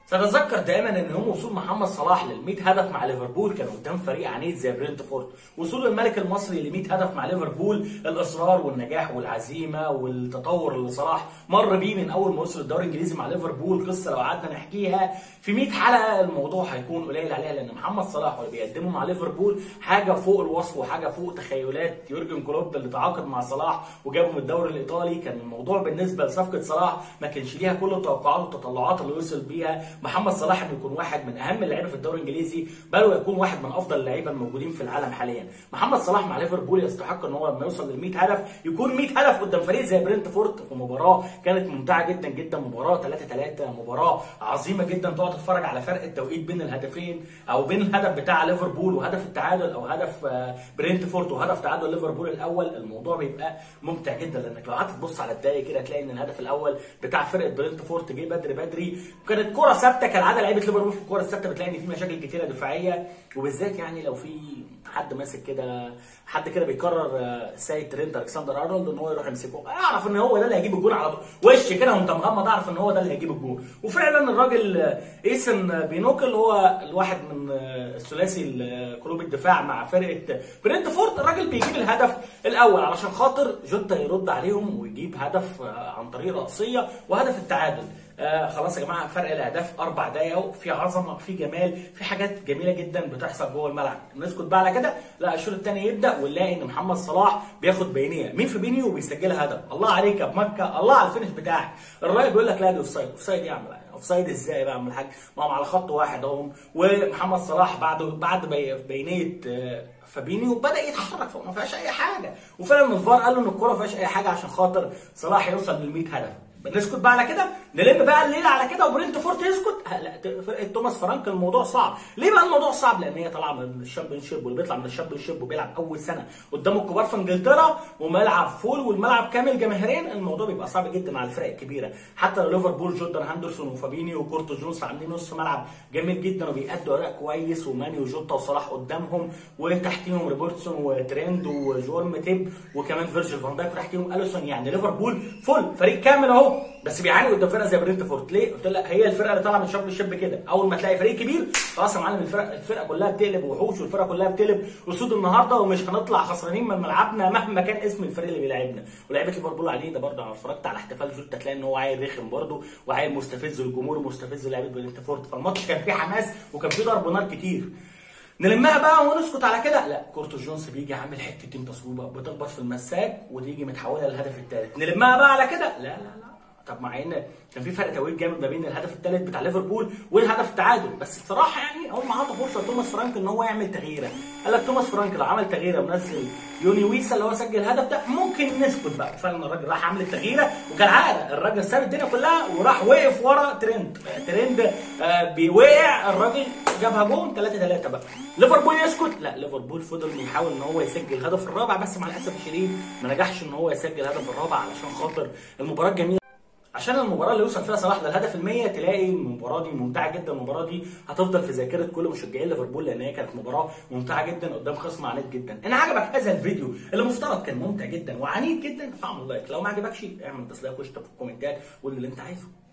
سنتذكر دائما ان يوم وصول محمد صلاح لل 100 هدف مع ليفربول كان قدام فريق عنيد زي برينتفورد، وصول الملك المصري ل 100 هدف مع ليفربول الاصرار والنجاح والعزيمه والتطور اللي صلاح مر بيه من اول ما وصل الدوري الانجليزي مع ليفربول قصه لو قعدنا نحكيها في 100 حلقه الموضوع هيكون قليل عليها لان محمد صلاح واللي بيقدمه مع ليفربول حاجه فوق الوصف وحاجه فوق تخيلات يورجن كلوب اللي تعاقد مع صلاح وجابه من الدوري الايطالي كان الموضوع بالنسبه لصفقه صلاح ما كانش ليها كل التوقعات والتطلعات اللي وصل بيها محمد صلاح انه يكون واحد من اهم اللعيبه في الدوري الانجليزي بل ويكون واحد من افضل اللعيبه الموجودين في العالم حاليا محمد صلاح مع ليفربول يستحق ان هو لما يوصل لل 100 هدف يكون 100 هدف قدام فريق زي برينتفورد في مباراه كانت ممتعه جدا جدا مباراه 3 3 مباراه عظيمه جدا تقعد تتفرج على فرق التوقيت بين الهدفين او بين الهدف بتاع ليفربول وهدف التعادل او هدف برينتفورد وهدف تعادل ليفربول الاول الموضوع بيبقى ممتع جدا لانك لو قعدت تبص على الدقايق كده تلاقي ان الهدف الاول بتاع فرقه برينتفورد جه بدري بدري وكانت كره ثابته كالعاده لعيبه ليفربول في الكره الثابته بتلاقي ان في مشاكل كتيره دفاعيه وبالذات يعني لو في حد ماسك كده حد كده بيقرر السيد ترينت الكسندر ارنولد ان هو يروح يمسكه اعرف ان هو ده اللي هيجيب الجون على طول وش كده وانت مغمض اعرف ان هو ده اللي هيجيب الجون وفعلا الراجل ايسن بينوك اللي هو الواحد من الثلاثي قلوب الدفاع مع فرقه برينتفورد الراجل بيجيب الهدف الاول علشان خاطر جوتا يرد عليهم ويجيب هدف عن طريق رأسيه وهدف التعادل آه خلاص يا جماعه فرق الاهداف اربع دقايق في عظمه في جمال في حاجات جميله جدا بتحصل جوه الملعب نسكت بقى على كده لا الشوط الثاني يبدا ونلاقي ان محمد صلاح بياخد بينيه مين في بينيه وبيسجلها هدف الله عليك يا بمكه الله على الفينش بتاعك الراجل بيقول لك لا دي اوف سايد اوف سايد يعمل اوف سايد ازاي بقى من الحاج ما هم على خط واحد اهم ومحمد صلاح بعد بعد بينيه فابينيو بدا يتحرك فما فيهاش اي حاجه وفعلا الفار قال له ان الكوره ما فيهاش اي حاجه عشان خاطر صلاح يوصل لل 100 هدف نسكت بقى على كده نلم بقى الليله على كده وبرنت فورت يسكت لا فرقه توماس فرانك الموضوع صعب ليه بقى الموضوع صعب لان هي طالعه من الشامبيون شيب واللي بيطلع من الشامبيون شيب وبيلعب اول سنه قدام الكبار في انجلترا وملعب فول والملعب كامل جماهيرين الموضوع بيبقى صعب جدا على الفرق الكبيره حتى لو ليفربول جوردان هاندرسون وفابينيو وكورتو جونز عاملين نص ملعب جامد جدا وبيأدوا اداء كويس وماني وجوتا وصلاح قدامهم وتحتيهم روبرتسون وتريند وجوال ماتيب وكمان فيرجيل فان دايك وتحتيهم اليسون يعني ليفربول فول فريق كامل اهو بس بيعاني قدام فرقه زي برينتفورد ليه؟ قلت لها هي الفرقه اللي طالعه من شامبيون شيب كده اول ما تلاقي فريق كبير خلاص يا معلم الفرقه الفرقه كلها بتقلب وحوش والفرقه كلها بتقلب اسود النهارده ومش هنطلع خسرانين من ملعبنا مهما كان اسم الفريق اللي بيلعبنا ولعيبه ليفربول عنيده برضه انا اتفرجت على احتفال جوتا تلاقي ان هو عيل رخم برضه وعيل مستفز الجمهور ومستفز لعيبه برينتفورد فالماتش كان فيه حماس وكان فيه ضرب نار كتير نلمها بقى ونسكت على كده لا كورتو جونز بيجي عامل حتتين تصويبه بتخبط في المساك وتيجي متحوله للهدف الثالث نلمها بقى على كده لا لا لا طب مع ان كان في فرق توقيت جامد ما بين الهدف الثالث بتاع ليفربول والهدف التعادل بس بصراحه يعني هم عطوا فرصه لتوماس فرانك ان هو يعمل تغييره قال لك توماس فرانك لو عمل تغييره ونزل يوني ويسا اللي هو سجل الهدف ده ممكن نسكت بقى فعلا الراجل راح عمل التغييره وكالعاده الراجل ساب الدنيا كلها وراح وقف ورا ترند ترند آه بيوقع الراجل جابها جون 3 3 بقى ليفربول يسكت لا ليفربول فضل يحاول ان هو يسجل الهدف الرابع بس مع الاسف الشديد ما نجحش ان هو يسجل الهدف الرابع علشان خاطر المباراه جميله عشان المباراه اللي يوصل فيها صلاح للهدف ال100 تلاقي المباراه دي ممتعه جدا المباراه دي هتفضل في ذاكره كل مشجعين ليفربول لان هي كانت مباراه ممتعه جدا قدام خصم عنيد جدا ان عجبك هذا الفيديو اللي مفترض كان ممتع جدا وعنيد جدا فاعمل لايك لو ما عجبكش اعمل تصليح واشترك في الكومنتات وقول اللي انت عايزه